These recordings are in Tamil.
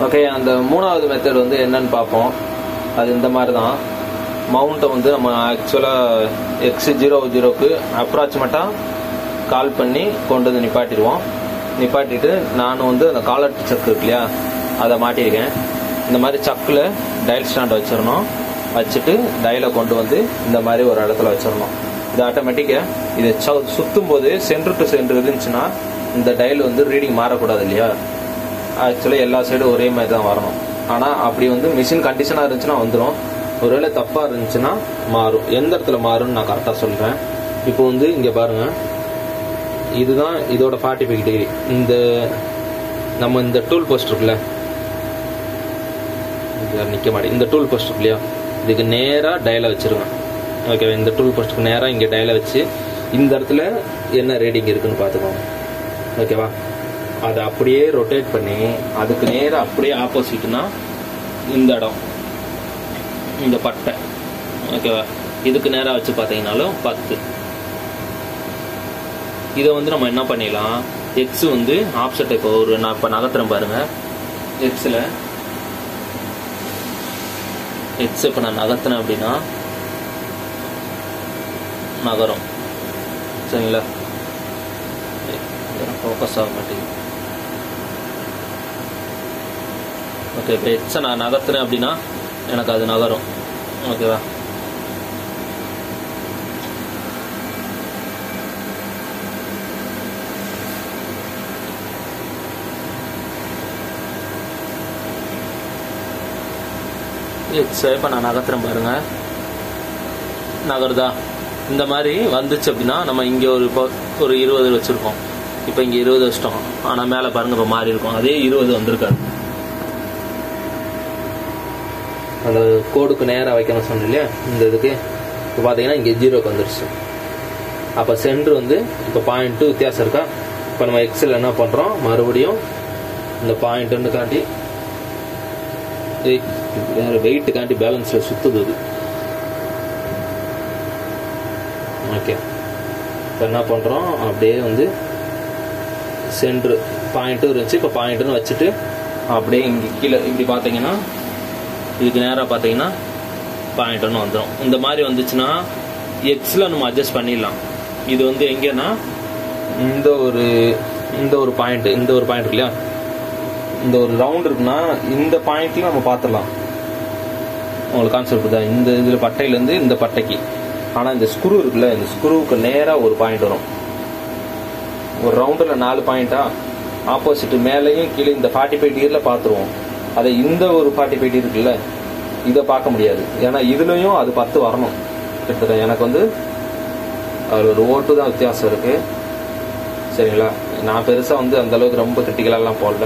ஓகே அந்த மூணாவது மெத்தட் வந்து என்னன்னு பார்ப்போம் அது இந்த மாதிரி தான் மவுண்ட்டை வந்து நம்ம ஆக்சுவலாக எக்ஸ் ஜீரோ ஜீரோக்கு அப்ராக்சிமேட்டாக கால் பண்ணி கொண்டு வந்து நிப்பாட்டிடுவோம் நிப்பாட்டிட்டு நான் வந்து அந்த காலர் சக்கு இருக்கு இல்லையா அதை மாட்டியிருக்கேன் இந்த மாதிரி சக்கில் டயல் ஸ்டாண்ட் வச்சிடணும் வச்சுட்டு டயலை கொண்டு வந்து இந்த மாதிரி ஒரு இடத்துல வச்சிடணும் இது ஆட்டோமேட்டிக்காக இது சுற்றும் போது சென்டர் டு சென்டர் இருந்துச்சுன்னா இந்த டயல் வந்து ரீடிங் மாறக்கூடாது இல்லையா ஆக்சுவலாக எல்லா சைடும் ஒரே மாதிரி தான் வரணும் ஆனால் அப்படி வந்து மிஷின் கண்டிஷனாக இருந்துச்சுன்னா வந்துடும் ஒருவேளை தப்பாக இருந்துச்சுன்னா மாறும் எந்த இடத்துல மாறும்னு நான் கரெக்டாக சொல்கிறேன் இப்போ வந்து இங்கே பாருங்க இதுதான் இதோட ஃபார்ட்டி ஃபைவ் டிகிரி இந்த நம்ம இந்த டூல் போஸ்ட் இருக்குல்ல நிற்க மாட்டேன் இந்த டூல் போஸ்ட் இருக்கு இல்லையா இதுக்கு நேராக டயலை வச்சிருங்க ஓகேவா இந்த டூல் போஸ்ட்டுக்கு நேராக இங்கே டயலை வச்சு இந்த இடத்துல என்ன ரேடிங் இருக்குன்னு பார்த்துக்கோங்க ஓகேவா அதை அப்படியே ரொட்டேட் பண்ணி அதுக்கு நேராக அப்படியே ஆப்போசிட்னா இந்த இடம் இந்த பட்டை ஓகேவா இதுக்கு நேராக வச்சு பார்த்தீங்கன்னாலும் பத்து இதை வந்து நம்ம என்ன பண்ணிடலாம் எக்ஸ் வந்து ஆப்செட் இப்போ ஒரு நான் இப்போ நகர்த்துறேன் பாருங்க எக்ஸில் எக்ஸ் இப்போ நான் நகர்த்தினேன் அப்படின்னா நகரும் சரிங்களா ஃபோக்கஸ் ஆக மாட்டேங்குது ஓகே இப்போ எக்ஸை நான் நகர்த்துறேன் அப்படின்னா எனக்கு அது நகரும் ஓகேவா எக்ஸை இப்போ நான் நகர்த்துறேன் பாருங்க நகருதா இந்த மாதிரி வந்துச்சு அப்படின்னா நம்ம இங்கே ஒரு இப்போ ஒரு இருபது வச்சுருக்கோம் இப்போ இங்கே இருபது வச்சிட்டோம் ஆனால் மேலே பாருங்க இப்போ மாறி இருக்கும் அதே இருபது வந்திருக்காது அந்த கோடுக்கு நேராக வைக்கணும் சொன்னேன் இல்லையா இந்த இதுக்கு இப்போ பார்த்தீங்கன்னா இங்கே ஜீரோக்கு வந்துருச்சு அப்போ சென்டர் வந்து இப்போ பாயிண்ட் டூ வித்தியாசம் இருக்கா இப்போ நம்ம எக்ஸில் என்ன பண்ணுறோம் மறுபடியும் இந்த பாயிண்ட்டுன்னு காட்டி ஏய், வேற வெயிட் காண்டி பேலன்ஸில் சுத்துது அது ஓகே இப்போ என்ன பண்ணுறோம் அப்படியே வந்து சென்ட்ரு பாயிண்ட்டும் இருந்துச்சு இப்போ பாயிண்ட்டுன்னு வச்சுட்டு அப்படியே இங்கே கீழே இப்படி பார்த்தீங்கன்னா இதுக்கு நேராக பார்த்தீங்கன்னா பாயிண்ட் ஒன்று வந்துடும் இந்த மாதிரி வந்துச்சுன்னா எக்ஸில் நம்ம அட்ஜஸ்ட் பண்ணிடலாம் இது வந்து எங்கன்னா இந்த ஒரு இந்த ஒரு பாயிண்ட் இந்த ஒரு பாயிண்ட் இருக்கு இல்லையா இந்த ஒரு ரவுண்ட் இருக்குன்னா இந்த பாயிண்ட்ல நம்ம பார்த்துடலாம் உங்களுக்கு கான்செப்ட் தான் இந்த இதில் பட்டையிலேருந்து இந்த பட்டைக்கு ஆனால் இந்த ஸ்க்ரூ இருக்குல்ல இந்த ஸ்க்ரூவுக்கு நேராக ஒரு பாயிண்ட் வரும் ஒரு ரவுண்டில் நாலு பாயிண்டா ஆப்போசிட் மேலேயும் கீழே இந்த ஃபார்ட்டி ஃபைவ் டிகிரியில் பார்த்துருவோம் அதை இந்த ஒரு ஃபார்ட்டி ஃபைவ் டிகிரி இருக்குல்ல இதை பார்க்க முடியாது ஏன்னா இதுலேயும் அது பத்து வரணும் கிட்டத்தட்ட எனக்கு வந்து அதில் ஒரு ஓட்டு தான் வித்தியாசம் இருக்கு சரிங்களா நான் பெருசாக வந்து அந்த அளவுக்கு ரொம்ப கிரிட்டிக்கலாலாம் போடல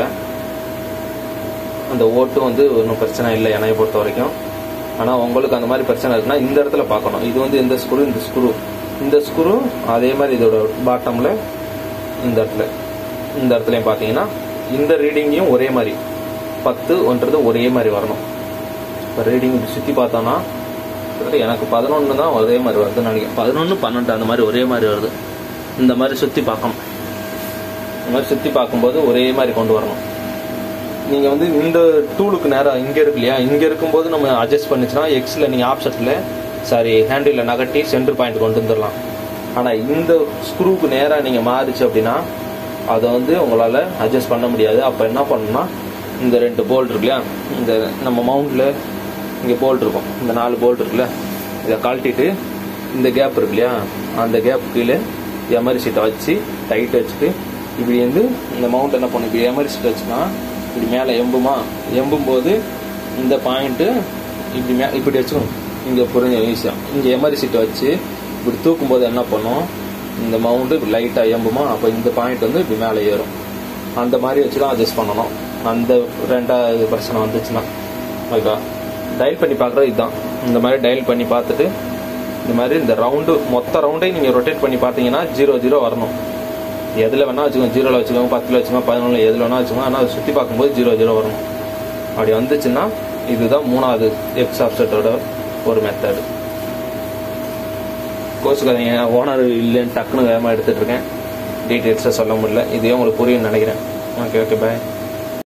அந்த ஓட்டு வந்து ஒன்றும் பிரச்சனை இல்லை என்னைய பொறுத்த வரைக்கும் ஆனால் உங்களுக்கு அந்த மாதிரி பிரச்சனை இருக்குன்னா இந்த இடத்துல பார்க்கணும் இது வந்து இந்த ஸ்க்ரூ இந்த ஸ்க்ரூ இந்த ஸ்க்ரூ அதே மாதிரி இதோட பாட்டமில் இந்த இடத்துல இந்த இடத்துலையும் பார்த்தீங்கன்னா இந்த ரீடிங்கையும் ஒரே மாதிரி பத்து ஒன்றது ஒரே மாதிரி வரணும் இப்போ ரீடிங் இப்படி சுற்றி பார்த்தோன்னா கிட்டத்தட்ட எனக்கு பதினொன்று தான் ஒரே மாதிரி வருதுன்னு நினைக்கிறேன் பதினொன்று பன்னெண்டு அந்த மாதிரி ஒரே மாதிரி வருது இந்த மாதிரி சுற்றி பார்க்கணும் இந்த மாதிரி சுற்றி பார்க்கும்போது ஒரே மாதிரி கொண்டு வரணும் நீங்கள் வந்து இந்த டூலுக்கு நேரம் இங்கே இருக்கு இல்லையா இங்கே இருக்கும்போது நம்ம அட்ஜஸ்ட் பண்ணிச்சுன்னா எக்ஸில் நீங்கள் ஆப்ஷனில் சாரி ஹேண்டில் நகட்டி சென்டர் பாயிண்ட் கொண்டு வந்துடலாம் ஆனால் இந்த ஸ்க்ரூவுக்கு நேராக நீங்கள் மாறிச்சு அப்படின்னா அதை வந்து உங்களால் அட்ஜஸ்ட் பண்ண முடியாது அப்போ என்ன பண்ணணும்னா இந்த ரெண்டு போல்ட் இருக்கு இல்லையா இந்த நம்ம மவுண்டில் இங்கே போல்ட் இருக்கும் இந்த நாலு போல்ட் இருக்குல்ல இதை கழட்டிட்டு இந்த கேப் இருக்கு இல்லையா அந்த கேப் கீழே எமரி சீட்டை வச்சு டைட் வச்சுட்டு இப்படி வந்து இந்த மவுண்ட் என்ன பண்ணும் இப்படி எமரி சீட் வச்சுன்னா இப்படி மேலே எம்புமா எம்பும் போது இந்த பாயிண்ட்டு இப்படி மே இப்படி வச்சுக்கணும் இங்கே புரிஞ்ச ஈஸியாக இங்கே எமரி சீட்டை வச்சு இப்படி தூக்கும் போது என்ன பண்ணும் இந்த மவுண்டு இப்படி லைட்டாக எம்புமா அப்போ இந்த பாயிண்ட் வந்து இப்படி மேலே ஏறும் அந்த மாதிரி வச்சு தான் அட்ஜஸ்ட் பண்ணணும் அந்த ரெண்டாவது பிரச்சனை வந்துச்சுன்னா ஓகேவா டயல் பண்ணி பார்க்குறது இதுதான் இந்த மாதிரி டயல் பண்ணி பார்த்துட்டு இந்த மாதிரி இந்த ரவுண்டு மொத்த ரவுண்டையும் நீங்கள் ரொட்டேட் பண்ணி பார்த்தீங்கன்னா ஜீரோ ஜீரோ வரணும் எதில் வேணா வச்சுக்கோங்க ஜீரோவில் வச்சுக்கோங்க பத்தில் வச்சுக்கோங்க பதினொன்று எதில் வேணா வச்சுக்கோங்க ஆனால் அதை சுற்றி பார்க்கும்போது ஜீரோ ஜீரோ வரணும் அப்படி வந்துச்சுன்னா இதுதான் மூணாவது எக்ஸ் ஆப்செட்டோட ஒரு மெத்தடு கோச்சுக்காதீங்க ஓனர் இல்லைன்னு டக்குன்னு வேகமாக எடுத்துட்டு இருக்கேன் டீட்டெயில்ஸை சொல்ல முடியல இதே உங்களுக்கு புரியும்னு நினைக்கிறேன் ஓகே ஓகே பாய்